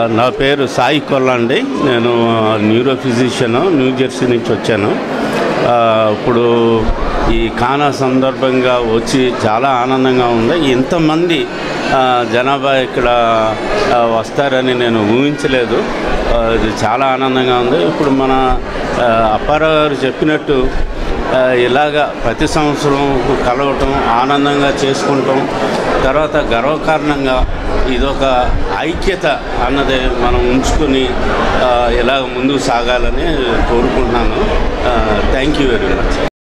నా పేరు సాయి కొల్ల అండి నేను న్యూరో ఫిజిషియన్ న్యూ జెర్సీ నుంచి వచ్చాను ఆ, ఇప్పుడు ఈ కానా సందర్భంగా వచ్చి చాలా ఆనందంగా ఉంది ఇంతమంది ఆ, జనాభా ఇక్కడ ఆ, వస్తారని నేను ఊహించలేదు ఆ, ఇది చాలా ఆనందంగా ఉంది ఇప్పుడు మన ఆ, అప్పారావు గారు చెప్పినట్టు ఆ, ఇలాగా ప్రతి సంవత్సరం కలవటం ఆనందంగా చేసుకుంటాం తర్వాత గర్వకారణంగా ఇదొక ఐక్యత అన్నది మనం ఉంచుకొని ఆ, ఇలా ముందుకు సాగాలని కోరుకుంటున్నాను థ్యాంక్ యూ వెరీ మచ్